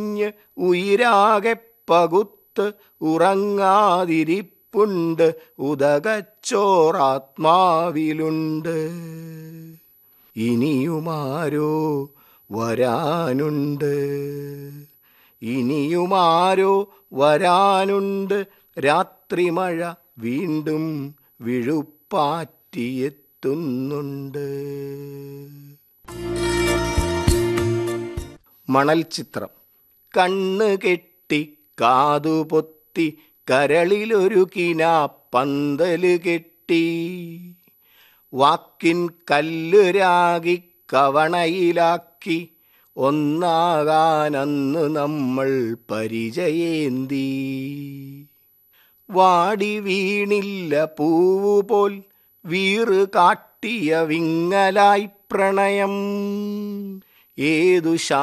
കുഞ്ഞ് ഉയിരാകെ പകുത്ത് ഉറങ്ങാതിരിപ്പുണ്ട് ഉദകച്ചോറാത്മാവിലുണ്ട് ഇനിയുമാരോ വരാനുണ്ട് ഇനിയുമാരോ വരാനുണ്ട് രാത്രിമഴ വീണ്ടും വിഴുപ്പാറ്റിയെത്തുന്നുണ്ട് മണൽ ചിത്രം കണ്ണ് കെട്ടി കാതുപൊത്തി കരളിലൊരു കിനാ പന്തല് കെട്ടി വാക്കിൻ കല്ലുരാകി കവണയിലാക്കി ഒന്നാകാനന്ന് നമ്മൾ പരിചയേന്തി വാടി വീണില്ല പൂവുപോൽ വീറ് കാട്ടിയ വിങ്ങലായി പ്രണയം ഏതു ശാ